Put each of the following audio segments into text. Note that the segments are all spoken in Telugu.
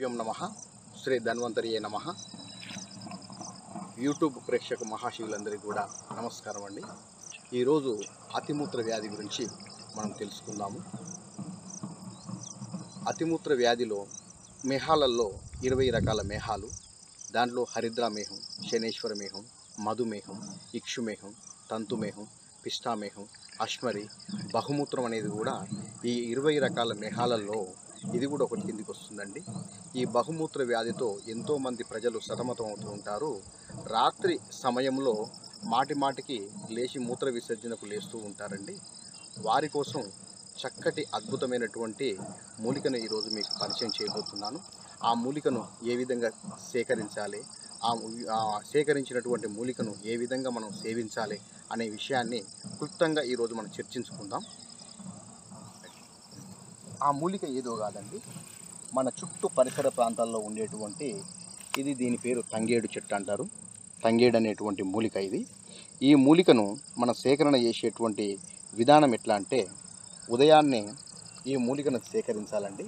గురుభ్యం నమ శ్రీ ధన్వంతరియే నమ యూట్యూబ్ ప్రేక్షక మహాశివులందరికీ కూడా నమస్కారం అండి ఈరోజు అతిమూత్ర వ్యాధి గురించి మనం తెలుసుకుందాము అతిమూత్ర వ్యాధిలో మేహాలల్లో ఇరవై రకాల మేహాలు దాంట్లో హరిద్రా మేహం శనేశ్వర మేహం మధుమేహం ఇక్షుమేహం తంతుమేహం పిష్టామేహం అశ్మరి బహుమూత్రం అనేది కూడా ఈ ఇరవై రకాల మేహాలలో ఇది కూడా ఒకటి కిందికి వస్తుందండి ఈ బహుమూత్ర వ్యాధితో ఎంతోమంది ప్రజలు సతమతం అవుతూ ఉంటారు రాత్రి సమయంలో మాటి మాటికి లేచి మూత్ర విసర్జనకు లేస్తూ ఉంటారండి వారి కోసం చక్కటి అద్భుతమైనటువంటి మూలికను ఈరోజు మీకు పరిచయం చేయబోతున్నాను ఆ మూలికను ఏ విధంగా సేకరించాలి ఆ ము- ఆ సేకరించినటువంటి మూలికను ఏ విధంగా మనం సేవించాలి అనే విషయాన్ని క్లుప్తంగా ఈరోజు మనం చర్చించుకుందాం ఆ మూలిక ఏదో కాదండి మన చుట్టూ పరిసర ప్రాంతాల్లో ఉండేటువంటి ఇది దీని పేరు తంగేడు చెట్టు అంటారు తంగేడు అనేటువంటి మూలిక ఇది ఈ మూలికను మన సేకరణ చేసేటువంటి విధానం ఎట్లా అంటే ఉదయాన్నే ఈ మూలికను సేకరించాలండి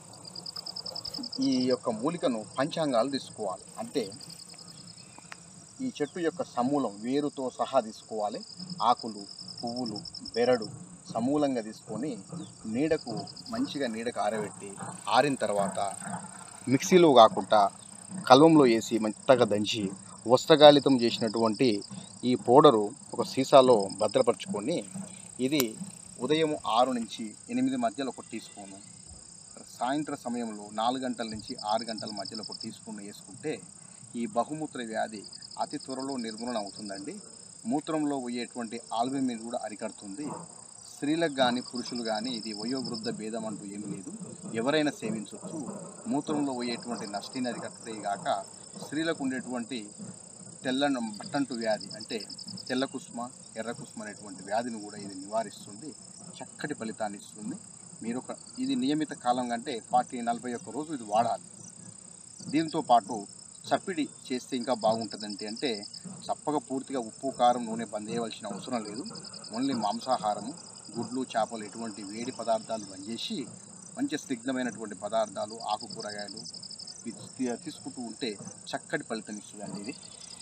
ఈ యొక్క మూలికను పంచాంగాలు తీసుకోవాలి అంటే ఈ చెట్టు యొక్క సమూలం వేరుతో సహా తీసుకోవాలి ఆకులు పువ్వులు బెరడు సమూలంగా తీసుకొని నీడకు మంచిగా నీడకు ఆరబెట్టి ఆరిన తర్వాత మిక్సీలో కాకుండా కల్వంలో వేసి మెత్తగా దంచి వస్త్రగాలితం చేసినటువంటి ఈ పౌడరు ఒక సీసాలో భద్రపరచుకొని ఇది ఉదయం ఆరు నుంచి ఎనిమిది మధ్యలో ఒక టీ స్పూను సాయంత్రం సమయంలో నాలుగు గంటల నుంచి ఆరు గంటల మధ్యలో ఒక టీ స్పూన్ వేసుకుంటే ఈ బహుమూత్ర వ్యాధి అతి త్వరలో నిర్మూలన అవుతుందండి మూత్రంలో పోయేటువంటి ఆల్బమిన్ కూడా అరికడుతుంది స్త్రీలకు కానీ పురుషులు కానీ ఇది వయోవృద్ధ భేదం అంటూ ఏమీ లేదు ఎవరైనా సేవించవచ్చు మూత్రంలో పోయేటువంటి నష్టిని అరికట్టే గాక స్త్రీలకు ఉండేటువంటి తెల్ల బట్టంటు వ్యాధి అంటే తెల్ల కుస్మ ఎర్ర కుస్మ అనేటువంటి వ్యాధిని కూడా ఇది నివారిస్తుంది చక్కటి ఫలితాన్ని ఇస్తుంది మీరు ఒక ఇది నియమిత కాలం కంటే ఫార్టీ నలభై ఒక్క రోజు ఇది వాడాలి దీంతో పాటు చప్పిడి చేస్తే ఇంకా బాగుంటుందంటే అంటే చప్పగా పూర్తిగా ఉప్పు కారం నూనె బంద్ చేయవలసిన అవసరం లేదు ఓన్లీ మాంసాహారము గుడ్లు చేపలు ఎటువంటి వేడి పదార్థాలు బంద్ చేసి మంచి స్నిగ్ధమైనటువంటి పదార్థాలు ఆకుకూరగాయలు ఇది తీ- తీసుకుంటూ ఉంటే చక్కటి ఫలితం ఇస్తుందండి ఇది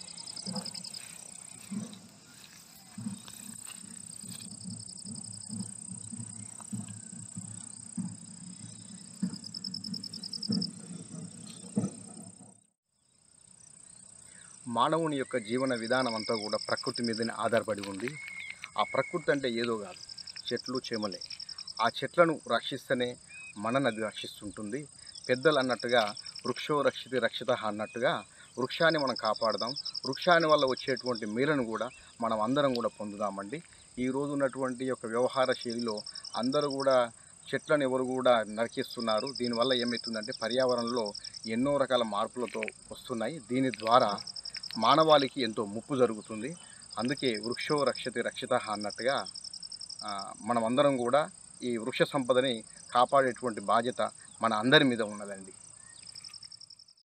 మానవుని యొక్క జీవన విధానం అంతా కూడా ప్రకృతి మీదనే ఆధారపడి ఉంది ఆ ప్రకృతి అంటే ఏదో కాదు చెట్లు చేమలే ఆ చెట్లను రక్షిస్తేనే మననది రక్షిస్తుంటుంది పెద్దలు అన్నట్టుగా వృక్షో రక్షితి రక్షిత అన్నట్టుగా వృక్షాన్ని మనం కాపాడదాం వృక్షాన్ని వల్ల వచ్చేటువంటి మేలను కూడా మనం అందరం కూడా పొందుదామండి ఈ రోజు ఉన్నటువంటి యొక్క వ్యవహార శైలిలో అందరూ కూడా చెట్లను ఎవరు కూడా నరికిస్తున్నారు దీనివల్ల ఏమవుతుందంటే పర్యావరణంలో ఎన్నో రకాల మార్పులతో వస్తున్నాయి దీని ద్వారా మానవాళికి ఎంతో ముప్పు జరుగుతుంది అందుకే వృక్షో రక్షతి రక్షిత అన్నట్టుగా ఆ, మనమందరం కూడా ఈ వృక్ష సంపదని కాపాడేటువంటి బాధ్యత మన అందరి మీద ఉన్నదండి